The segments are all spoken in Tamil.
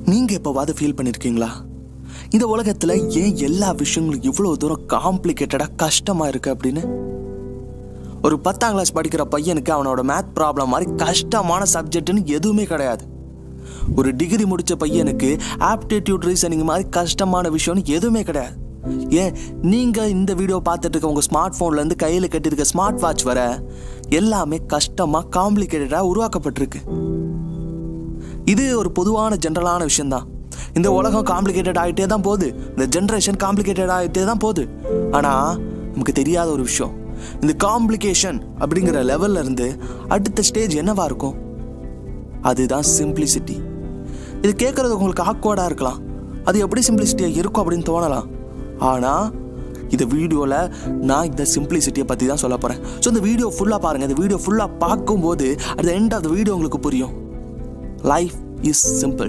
நீங்கள் எப்போவாது ஃபீல் பண்ணியிருக்கீங்களா இந்த உலகத்தில் ஏன் எல்லா விஷயங்களும் இவ்வளோ தூரம் காம்ப்ளிகேட்டடாக கஷ்டமாக இருக்குது அப்படின்னு ஒரு பத்தாம் கிளாஸ் படிக்கிற பையனுக்கு அவனோட மேத் ப்ராப்ளம் மாதிரி கஷ்டமான சப்ஜெக்ட்னு எதுவுமே கிடையாது ஒரு டிகிரி முடிச்ச பையனுக்கு ஆப்டிடியூட் ரீசனிங் மாதிரி கஷ்டமான விஷயம்னு எதுவுமே கிடையாது ஏன் நீங்கள் இந்த வீடியோ பார்த்துட்டு இருக்க உங்கள் ஸ்மார்ட் ஃபோன்லேருந்து கையில் கட்டியிருக்க ஸ்மார்ட் வாட்ச் வர எல்லாமே கஷ்டமாக காம்ப்ளிகேட்டடாக உருவாக்கப்பட்டிருக்கு இது ஒரு பொதுவான ஜென்ரலான விஷயம்தான் இந்த உலகம் காம்ப்ளிகேட்டட் ஆகிட்டே தான் போகுது இந்த ஜென்ரேஷன் காம்ப்ளிகேட்டட் ஆகிட்டே தான் போகுது ஆனால் நமக்கு தெரியாத ஒரு விஷயம் இந்த காம்ப்ளிகேஷன் அப்படிங்கிற லெவல்ல இருந்து அடுத்த ஸ்டேஜ் என்னவா இருக்கும் அதுதான் சிம்பிளிசிட்டி இது கேட்குறது உங்களுக்கு ஆக்வர்டாக இருக்கலாம் அது எப்படி சிம்பிளிசிட்டியாக இருக்கும் அப்படின்னு தோணலாம் ஆனால் இந்த வீடியோவில் நான் இந்த சிம்பிளிசிட்டியை பற்றி தான் சொல்ல போகிறேன் ஸோ இந்த வீடியோ ஃபுல்லாக பாருங்கள் இந்த வீடியோ ஃபுல்லாக பார்க்கும்போது at the end of the video உங்களுக்கு புரியும் லைஃப் இஸ் சிம்பிள்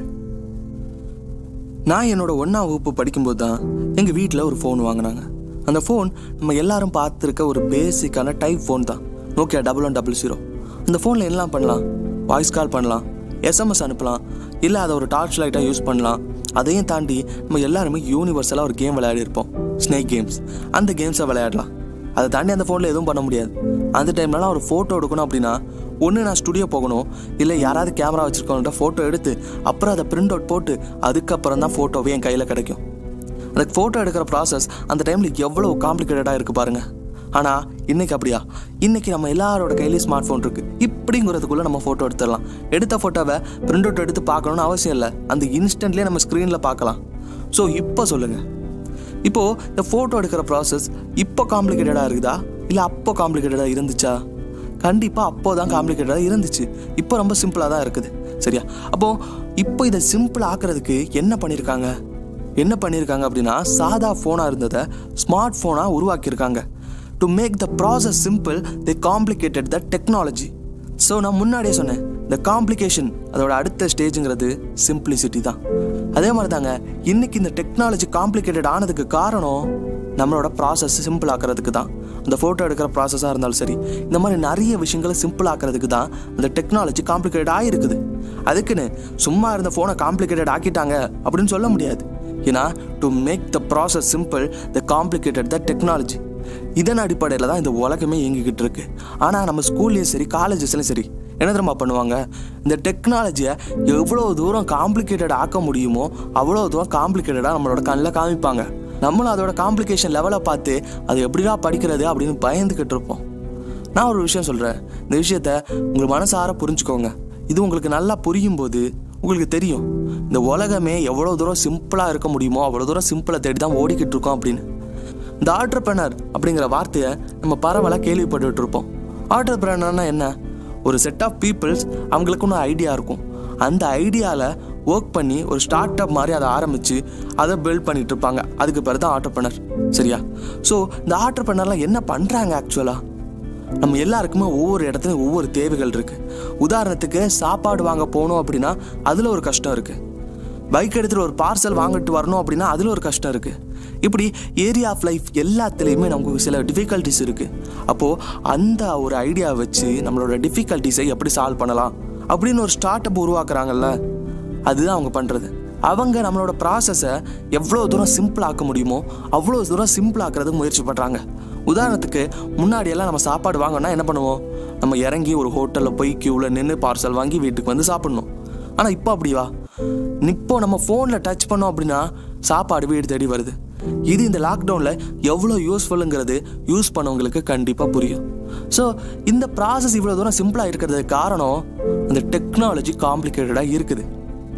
நான் என்னோட ஒன்றாம் வகுப்பு படிக்கும்போது தான் எங்கள் வீட்டில் ஒரு ஃபோன் வாங்கினாங்க அந்த ஃபோன் நம்ம எல்லாரும் பார்த்துருக்க ஒரு பேசிக்கான டைப் ஃபோன் தான் Nokia double one double zero அந்த ஃபோனில் என்னலாம் பண்ணலாம் வாய்ஸ் கால் பண்ணலாம் எஸ்எம்எஸ் அனுப்பலாம் இல்லை அதை ஒரு டார்ச் லைட்டாக யூஸ் பண்ணலாம் அதையும் தாண்டி நம்ம எல்லாருமே யூனிவர்சலாக ஒரு கேம் விளையாடி இருப்போம் ஸ்னேக் கேம்ஸ் அந்த கேம்ஸை விளையாடலாம் அதை தாண்டி அந்த ஃபோனில் எதுவும் பண்ண முடியாது அந்த டைம்லலாம் ஒரு ஃபோட்டோ எடுக்கணும் அப்படின்னா ஒன்று நான் ஸ்டுடியோ போகணும் இல்லை யாராவது கேமரா வச்சுருக்கவங்கள்ட்ட ஃபோட்டோ எடுத்து அப்புறம் அதை பிரிண்ட் அவுட் போட்டு அதுக்கப்புறம் தான் ஃபோட்டோவே என் கையில் கிடைக்கும் அந்த ஃபோட்டோ எடுக்கிற ப்ராசஸ் அந்த டைமில் எவ்வளோ காம்ப்ளிகேட்டடாக இருக்குது பாருங்கள் ஆனால் இன்னைக்கு அப்படியா இன்னைக்கு நம்ம எல்லாரோட கையிலையும் ஸ்மார்ட் ஃபோன் இருக்குது இப்படிங்கிறதுக்குள்ளே நம்ம ஃபோட்டோ எடுத்துடலாம் எடுத்த ஃபோட்டோவை பிரிண்ட் அவுட் எடுத்து பார்க்கணும்னு அவசியம் இல்லை அந்த இன்ஸ்டன்ட்லேயே நம்ம ஸ்க்ரீனில் பார்க்கலாம் ஸோ இப்போ சொல்லுங்கள் இப்போது இந்த ஃபோட்டோ எடுக்கிற ப்ராசஸ் இப்போ காம்ப்ளிகேட்டடாக இருக்குதா இல்லை அப்போ காம்ப்ளிகேட்டடாக இருந்துச்சா கண்டிப்பாக அப்போ தான் காம்ப்ளிகேட்டடாக இருந்துச்சு இப்போ ரொம்ப சிம்பிளாக தான் இருக்குது சரியா அப்போது இப்போ இதை சிம்பிள் ஆக்குறதுக்கு என்ன பண்ணியிருக்காங்க என்ன பண்ணியிருக்காங்க அப்படின்னா சாதா ஃபோனாக இருந்ததை ஸ்மார்ட் ஃபோனாக உருவாக்கியிருக்காங்க to make the process simple the complicated the technology so நான் முன்னாடியே சொன்னேன் இந்த காம்ப்ளிகேஷன் அதோட அடுத்த ஸ்டேஜுங்கிறது சிம்பிளிசிட்டி தான் அதே மாதிரி தாங்க இன்னைக்கு இந்த டெக்னாலஜி காம்ப்ளிகேட்டட் ஆனதுக்கு காரணம் நம்மளோட ப்ராசஸ் சிம்பிள் ஆக்கிறதுக்கு தான் அந்த ஃபோட்டோ எடுக்கிற ப்ராசஸாக இருந்தாலும் சரி இந்த மாதிரி நிறைய விஷயங்களை சிம்பிள் ஆக்கிறதுக்கு தான் அந்த டெக்னாலஜி காம்ப்ளிகேட்டட் ஆகிருக்குது அதுக்குன்னு சும்மா இருந்த ஃபோனை காம்ப்ளிகேட்டட் ஆக்கிட்டாங்க அப்படின்னு சொல்ல முடியாது ஏன்னா to make the process simple the complicated the technology இதன் அடிப்படையில் தான் இந்த உலகமே இயங்கிக்கிட்டு இருக்கு ஆனால் நம்ம ஸ்கூல்லையும் சரி காலேஜஸ்லையும் சரி என்ன தெரியுமா பண்ணுவாங்க இந்த டெக்னாலஜியை எவ்வளோ தூரம் காம்ப்ளிகேட்டட் ஆக்க முடியுமோ அவ்வளோ தூரம் காம்ப்ளிகேட்டடாக நம்மளோட கண்ணில் காமிப்பாங்க நம்மளும் அதோட காம்ப்ளிகேஷன் லெவலை பார்த்து அது எப்படிடா படிக்கிறது அப்படின்னு பயந்துக்கிட்டு இருப்போம் நான் ஒரு விஷயம் சொல்கிறேன் இந்த விஷயத்த உங்கள் மனசார புரிஞ்சுக்கோங்க இது உங்களுக்கு நல்லா புரியும் போது உங்களுக்கு தெரியும் இந்த உலகமே எவ்வளோ தூரம் சிம்பிளாக இருக்க முடியுமோ அவ்வளோ தூரம் சிம்பிளை தேடி தான் ஓடிக்கிட்டு இருக்கோம் அப்படின்னு இந்த ஆண்டர்பிரனர் அப்படிங்கிற வார்த்தையை நம்ம பரவலாக கேள்விப்பட்டுட்டு இருப்போம் ஆண்டர்பிரனர்னா என்ன ஒரு செட் ஆஃப் பீப்புள்ஸ் அவங்களுக்கு ஒன்று ஐடியா இருக்கும் அந்த ஐடியாவில் ஒர்க் பண்ணி ஒரு ஸ்டார்ட் அப் மாதிரி அதை ஆரம்பித்து அதை பில்ட் பண்ணிட்டு இருப்பாங்க அதுக்கு பேர் தான் ஆண்டர்பிரனர் சரியா ஸோ இந்த ஆண்டர்பிரனர்லாம் என்ன பண்ணுறாங்க ஆக்சுவலாக நம்ம எல்லாருக்குமே ஒவ்வொரு இடத்துலையும் ஒவ்வொரு தேவைகள் இருக்குது உதாரணத்துக்கு சாப்பாடு வாங்க போகணும் அப்படின்னா அதில் ஒரு கஷ்டம் இருக்குது பைக் எடுத்துகிட்டு ஒரு பார்சல் வாங்கிட்டு வரணும் அப்படின்னா அதில் ஒரு கஷ்டம் இருக்குது இப்படி ஏரியா ஆஃப் லைஃப் எல்லாத்துலேயுமே நமக்கு சில டிஃபிகல்ட்டிஸ் இருக்குது அப்போது அந்த ஒரு ஐடியா வச்சு நம்மளோட டிஃபிகல்ட்டிஸை எப்படி சால்வ் பண்ணலாம் அப்படின்னு ஒரு ஸ்டார்ட் அப் உருவாக்குறாங்கல்ல அதுதான் அவங்க பண்ணுறது அவங்க நம்மளோட ப்ராசஸை எவ்வளோ தூரம் சிம்பிள் ஆக்க முடியுமோ அவ்வளோ தூரம் சிம்பிள் ஆக்கிறதுக்கு முயற்சி பண்ணுறாங்க உதாரணத்துக்கு முன்னாடியெல்லாம் நம்ம சாப்பாடு வாங்கினா என்ன பண்ணுவோம் நம்ம இறங்கி ஒரு ஹோட்டலில் போய் க்யூவில் நின்று பார்சல் வாங்கி வீட்டுக்கு வந்து சாப்பிட்ணும் ஆனால் இப்போ அப்படிவா இப்போ நம்ம ஃபோனில் டச் பண்ணோம் அப்படின்னா சாப்பாடு வீடு தேடி வருது இது இந்த லாக்டவுனில் எவ்வளோ யூஸ்ஃபுல்லுங்கிறது யூஸ் பண்ணவங்களுக்கு கண்டிப்பாக புரியும் ஸோ இந்த ப்ராசஸ் இவ்வளோ தூரம் சிம்பிளாக இருக்கிறதுக்கு காரணம் அந்த டெக்னாலஜி காம்ப்ளிகேட்டடாக இருக்குது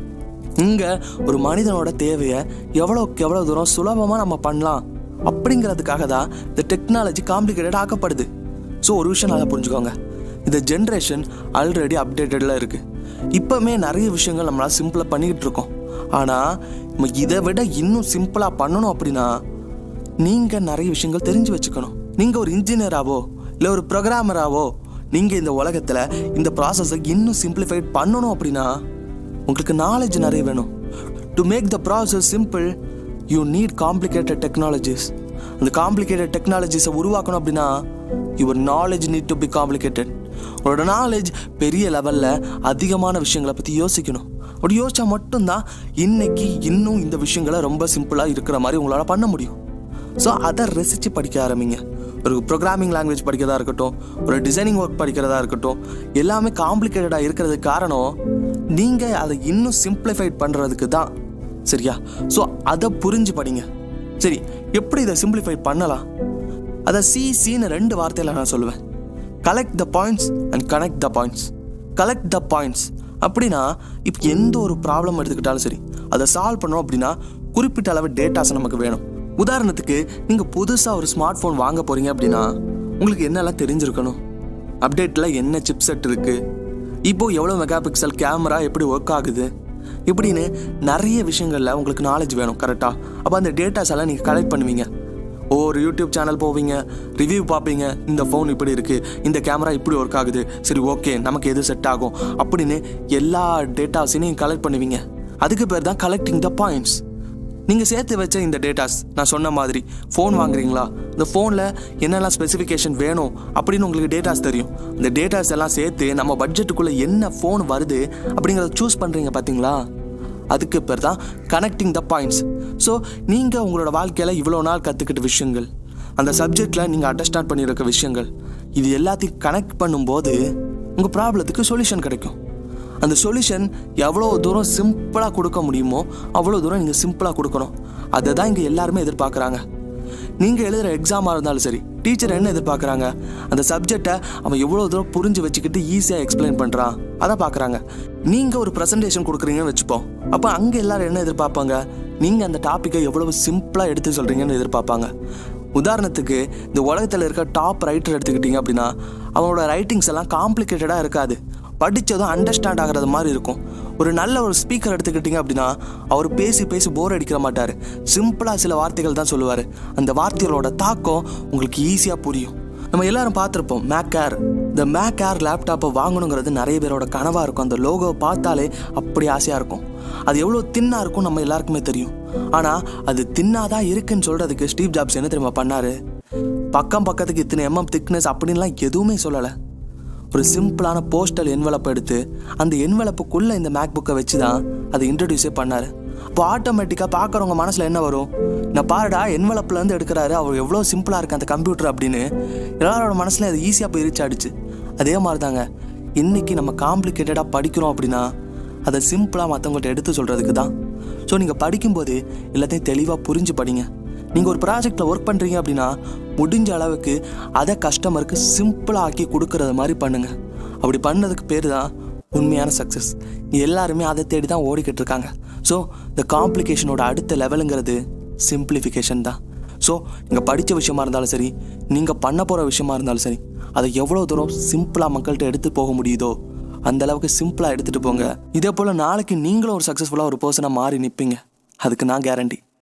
இங்கே ஒரு மனிதனோட தேவையை எவ்வளோக்கு எவ்வளோ தூரம் சுலபமாக நம்ம பண்ணலாம் அப்படிங்கிறதுக்காக தான் இந்த டெக்னாலஜி காம்ப்ளிகேட்டட் ஆக்கப்படுது ஸோ ஒரு விஷயம் நல்லா புரிஞ்சுக்கோங்க இந்த ஜென்ரேஷன் ஆல்ரெடி அப்டேட்டடில் இருக்குது இப்போவுமே நிறைய விஷயங்கள் நம்மளால் சிம்பிளாக பண்ணிக்கிட்டு இருக்கோம் ஆனால் நம்ம இதை விட இன்னும் சிம்பிளாக பண்ணணும் அப்படின்னா நீங்கள் நிறைய விஷயங்கள் தெரிஞ்சு வச்சுக்கணும் நீங்கள் ஒரு இன்ஜினியராவோ இல்லை ஒரு ப்ரோக்ராமராவோ நீங்கள் இந்த உலகத்தில் இந்த ப்ராசஸை இன்னும் சிம்பிளிஃபைட் பண்ணணும் அப்படின்னா உங்களுக்கு நாலேஜ் நிறைய வேணும் to make the process simple you need complicated technologies அந்த காம்ப்ளிகேட்டட் டெக்னாலஜிஸை உருவாக்கணும் அப்படின்னா your knowledge need to be complicated உங்களோட நாலேஜ் பெரிய லெவலில் அதிகமான விஷயங்களை பற்றி யோசிக்கணும் அப்படி யோசிச்சா மட்டும்தான் இன்னைக்கு இன்னும் இந்த விஷயங்களை ரொம்ப சிம்பிளாக இருக்கிற மாதிரி உங்களால் பண்ண முடியும் ஸோ அதை ரசித்து படிக்க ஆரம்பிங்க ஒரு ப்ரோக்ராமிங் லாங்குவேஜ் படிக்கிறதா இருக்கட்டும் ஒரு டிசைனிங் ஒர்க் படிக்கிறதா இருக்கட்டும் எல்லாமே காம்ப்ளிகேட்டடாக இருக்கிறதுக்கு காரணம் நீங்கள் அதை இன்னும் சிம்பிளிஃபைட் பண்ணுறதுக்கு தான் சரியா ஸோ அதை புரிஞ்சு படிங்க சரி எப்படி இதை சிம்பிளிஃபை பண்ணலாம் அதை சி சின்னு ரெண்டு வார்த்தையில் நான் சொல்லுவேன் collect the points and connect the points collect the points அப்படின்னா இப்போ எந்த ஒரு ப்ராப்ளம் எடுத்துக்கிட்டாலும் சரி அதை சால்வ் பண்ணோம் அப்படின்னா குறிப்பிட்ட அளவு டேட்டாஸ் நமக்கு வேணும் உதாரணத்துக்கு நீங்கள் புதுசாக ஒரு ஸ்மார்ட் ஃபோன் வாங்க போகிறீங்க அப்படின்னா உங்களுக்கு என்னெல்லாம் தெரிஞ்சிருக்கணும் அப்டேட்டில் என்ன சிப் செட் இருக்குது இப்போ எவ்வளோ மெகா பிக்சல் கேமரா எப்படி ஒர்க் ஆகுது இப்படின்னு நிறைய விஷயங்களில் உங்களுக்கு நாலேஜ் வேணும் கரெக்டாக அப்போ அந்த டேட்டாஸ் எல்லாம் நீங்கள் கலெக்ட் பண்ணுவீங்க ஒரு யூடியூப் சேனல் போவீங்க ரிவ்யூ பார்ப்பீங்க இந்த ஃபோன் இப்படி இருக்குது இந்த கேமரா இப்படி ஒர்க் ஆகுது சரி ஓகே நமக்கு எது செட் ஆகும் அப்படின்னு எல்லா டேட்டாஸையும் நீங்கள் கலெக்ட் பண்ணுவீங்க அதுக்கு பேர் தான் கலெக்டிங் த பாயிண்ட்ஸ் நீங்கள் சேர்த்து வச்ச இந்த டேட்டாஸ் நான் சொன்ன மாதிரி ஃபோன் வாங்குறீங்களா இந்த ஃபோனில் என்னெல்லாம் ஸ்பெசிஃபிகேஷன் வேணும் அப்படின்னு உங்களுக்கு டேட்டாஸ் தெரியும் இந்த டேட்டாஸ் எல்லாம் சேர்த்து நம்ம பட்ஜெட்டுக்குள்ளே என்ன ஃபோன் வருது அப்படிங்கிறத சூஸ் பண்ணுறீங்க பார்த்தீங்களா அதுக்கு பேர் தான் கனெக்டிங் த பாயிண்ட்ஸ் ஸோ நீங்கள் உங்களோட வாழ்க்கையில் இவ்வளோ நாள் கற்றுக்கிட்ட விஷயங்கள் அந்த சப்ஜெக்டில் நீங்கள் அண்டர்ஸ்டாண்ட் பண்ணியிருக்க விஷயங்கள் இது எல்லாத்தையும் கனெக்ட் பண்ணும்போது உங்கள் ப்ராப்ளத்துக்கு சொல்யூஷன் கிடைக்கும் அந்த சொல்யூஷன் எவ்வளோ தூரம் சிம்பிளாக கொடுக்க முடியுமோ அவ்வளோ தூரம் நீங்கள் சிம்பிளாக கொடுக்கணும் அதை தான் இங்கே எல்லாருமே எதிர்பார்க்குறாங்க நீங்கள் எழுதுகிற எக்ஸாமாக இருந்தாலும் சரி டீச்சர் என்ன எதிர்பார்க்குறாங்க அந்த சப்ஜெக்டை அவன் எவ்வளோ தூரம் புரிஞ்சு வச்சுக்கிட்டு ஈஸியாக எக்ஸ்பிளைன் பண்ணுறான் அதை பார்க்குறாங்க நீங்கள் ஒரு ப்ரெசன்டேஷன் கொடுக்குறீங்கன்னு வச்சுப்போம் அப்போ அங்கே எல்லாரும் என்ன எதிர்பார்ப்பாங்க நீங்கள் அந்த டாப்பிக்கை எவ்வளவு சிம்பிளாக எடுத்து சொல்கிறீங்கன்னு எதிர்பார்ப்பாங்க உதாரணத்துக்கு இந்த உலகத்தில் இருக்க டாப் ரைட்டர் எடுத்துக்கிட்டிங்க அப்படின்னா அவனோட ரைட்டிங்ஸ் எல்லாம் காம்ப்ளிகேட்டடாக இருக்காது படித்ததும் அண்டர்ஸ்டாண்ட் ஆகிறது மாதிரி இருக்கும் ஒரு நல்ல ஒரு ஸ்பீக்கர் எடுத்துக்கிட்டிங்க அப்படின்னா அவர் பேசி பேசி போர் அடிக்கிற மாட்டார் சிம்பிளாக சில வார்த்தைகள் தான் சொல்லுவார் அந்த வார்த்தைகளோட தாக்கம் உங்களுக்கு ஈஸியாக புரியும் நம்ம எல்லாரும் பார்த்துருப்போம் மேக் ஏர் இந்த மேக் ஏர் லேப்டாப்பை வாங்கணுங்கிறது நிறைய பேரோட கனவாக இருக்கும் அந்த லோகோ பார்த்தாலே அப்படி ஆசையாக இருக்கும் அது எவ்வளோ தின்னாக இருக்கும் நம்ம எல்லாருக்குமே தெரியும் ஆனால் அது தின்னாதான் இருக்குன்னு சொல்கிறதுக்கு ஸ்டீவ் ஜாப்ஸ் என்ன தெரியுமா பண்ணாரு பக்கம் பக்கத்துக்கு இத்தனை எம்எம் திக்னஸ் அப்படின்லாம் எதுவுமே சொல்லலை ஒரு சிம்பிளான போஸ்டல் என்வலப் எடுத்து அந்த என்வலப்புக்குள்ளே இந்த மேக் புக்கை வச்சு தான் அதை இன்ட்ரடியூஸே பண்ணார் இப்போ ஆட்டோமேட்டிக்காக பார்க்குறவங்க மனசில் என்ன வரும் நான் பாருடா என்வலப்லேருந்து எடுக்கிறாரு அவர் எவ்வளோ சிம்பிளாக இருக்கு அந்த கம்ப்யூட்டர் அப்படின்னு எல்லாரோட மனசில் அது ஈஸியாக போய் ரீச் ஆயிடுச்சு அதே மாதிரி தாங்க இன்றைக்கி நம்ம காம்ப்ளிகேட்டடாக படிக்கிறோம் அப்படின்னா அதை சிம்பிளாக மற்றவங்கள்ட்ட எடுத்து சொல்கிறதுக்கு தான் ஸோ நீங்கள் படிக்கும்போது எல்லாத்தையும் தெளிவாக புரிஞ்சு படிங்க நீங்கள் ஒரு ப்ராஜெக்டில் ஒர்க் பண்ணுறீங்க அப்படின்னா முடிஞ்ச அளவுக்கு அதை கஸ்டமருக்கு சிம்பிளாக ஆக்கி கொடுக்கறது மாதிரி பண்ணுங்கள் அப்படி பண்ணதுக்கு பேர் தான் உண்மையான சக்ஸஸ் எல்லாருமே அதை தேடி தான் ஓடிக்கிட்டு இருக்காங்க ஸோ இந்த காம்ப்ளிகேஷனோட அடுத்த லெவலுங்கிறது சிம்பிளிஃபிகேஷன் தான் ஸோ நீங்கள் படித்த விஷயமா இருந்தாலும் சரி நீங்கள் பண்ண போகிற விஷயமா இருந்தாலும் சரி அதை எவ்வளோ தூரம் சிம்பிளாக மக்கள்கிட்ட எடுத்து போக முடியுதோ அந்த அளவுக்கு சிம்பிளாக எடுத்துகிட்டு போங்க இதே போல் நாளைக்கு நீங்களும் ஒரு சக்ஸஸ்ஃபுல்லாக ஒரு பர்சனாக மாறி நிற்பீங்க அதுக்கு நான் கேரண்டி